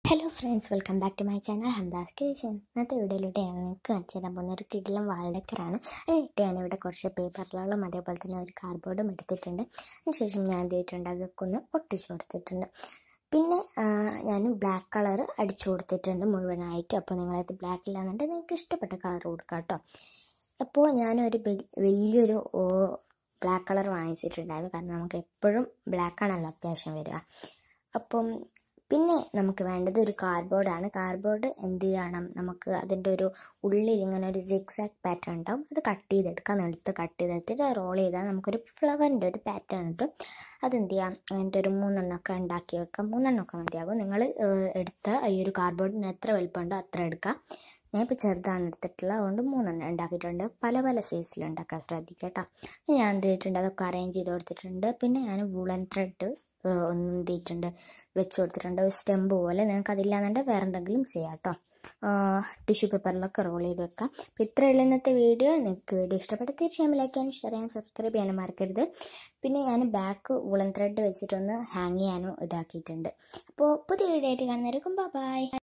hello friends welcome back to my channel Hamdas creation ഇന്നത്തെ വീഡിയോയിലൂടെ ഞാൻ നിങ്ങൾക്ക് കാണിച്ചു തരാൻ പോകുന്ന ഒരു കിടിലം വാൾഡക്കറാണ് അതിനിട്ട് ഞാനിവിടെ കുറച്ച് പേപ്പറുകളും അതേപോലെ തന്നെ ഒരു കാർഡ്ബോർഡും എടുത്തിട്ടുണ്ട് അതിനുശേഷം ഞാൻ എന്ത് ചെയ്തിട്ടുണ്ട് അതൊക്കെ ഒന്ന് ഒട്ടിച്ചു കൊടുത്തിട്ടുണ്ട് പിന്നെ ഞാൻ ബ്ലാക്ക് കളർ അടിച്ചു കൊടുത്തിട്ടുണ്ട് മുഴുവനായിട്ട് അപ്പോൾ നിങ്ങളത് ബ്ലാക്ക് ഇല്ലാന്നുണ്ടെങ്കിൽ നിങ്ങൾക്ക് ഇഷ്ടപ്പെട്ട കളർ കൊടുക്കാം കേട്ടോ അപ്പോൾ ഞാനൊരു വൽ- വലിയൊരു ബ്ലാക്ക് കളർ വാങ്ങിച്ചിട്ടുണ്ടായിരുന്നു കാരണം നമുക്ക് എപ്പോഴും ബ്ലാക്ക് ആണല്ലോ അത്യാവശ്യം വരിക അപ്പം പിന്നെ നമുക്ക് വേണ്ടത് ഒരു കാർഡ്ബോർഡാണ് കാർഡ്ബോർഡ് എന്ത് ചെയ്യണം നമുക്ക് അതിൻ്റെ ഒരു ഉള്ളിൽ ഇങ്ങനെ ഒരു സിക്സാക് പാറ്റേൺ ഉണ്ടാവും അത് കട്ട് ചെയ്തെടുക്കാം നിലത്ത് കട്ട് ചെയ്തെടുത്തിട്ട് റോൾ ചെയ്താൽ നമുക്കൊരു ഫ്ലവറിൻ്റെ ഒരു പാറ്റേൺ കിട്ടും അതെന്ത് ചെയ്യാം അങ്ങനത്തെ ഒരു മൂന്നെണ്ണമൊക്കെ ഉണ്ടാക്കി വെക്കാം മൂന്നെണ്ണമൊക്കെ മതിയാകും നിങ്ങൾ എടുത്ത ഈ ഒരു കാർഡ്ബോർഡിന് എത്ര വലുപ്പമുണ്ടോ അത്ര എടുക്കാം ഞാനിപ്പോൾ ചെറുതാണ് എടുത്തിട്ടുള്ളത് അതുകൊണ്ട് മൂന്നെണ്ണം ഉണ്ടാക്കിയിട്ടുണ്ട് പല പല സൈസിൽ ഉണ്ടാക്കാൻ ശ്രദ്ധിക്കുക കേട്ടോ ഞാൻ എന്ത് ചെയ്തിട്ടുണ്ട് അതൊക്കെ അറേഞ്ച് ചെയ്ത് കൊടുത്തിട്ടുണ്ട് പിന്നെ ഞാൻ വൂളൻ ത്രെഡ് ഒന്ന് എന്ത് ചെയ്തിട്ടുണ്ട് വെച്ച് കൊടുത്തിട്ടുണ്ട് ഒരു സ്റ്റെമ്പ് പോലെ നിങ്ങൾക്ക് അതില്ലാന്നുണ്ടെങ്കിൽ വേറെ എന്തെങ്കിലും ചെയ്യാം കേട്ടോ ടിഷ്യൂ പേപ്പറിലൊക്കെ റോൾ ചെയ്ത് വെക്കാം അപ്പോൾ ഇത്രയുള്ള ഇന്നത്തെ വീഡിയോ നിങ്ങൾക്ക് വീഡിയോ ഇഷ്ടപ്പെട്ട തീർച്ചയായും ലൈക്ക് ചെയ്യാനും ഷെയർ ചെയ്യാനും സബ്സ്ക്രൈബ് ചെയ്യാനും മറക്കരുത് പിന്നെ ഞാൻ ബാക്ക് വുളൻ ത്രെഡ് വെച്ചിട്ടൊന്ന് ഹാങ് ചെയ്യാനും ഇതാക്കിയിട്ടുണ്ട് അപ്പോൾ പുതിയ വീഡിയോ ആയിട്ട് കാണുന്നവരേക്കും ബൈ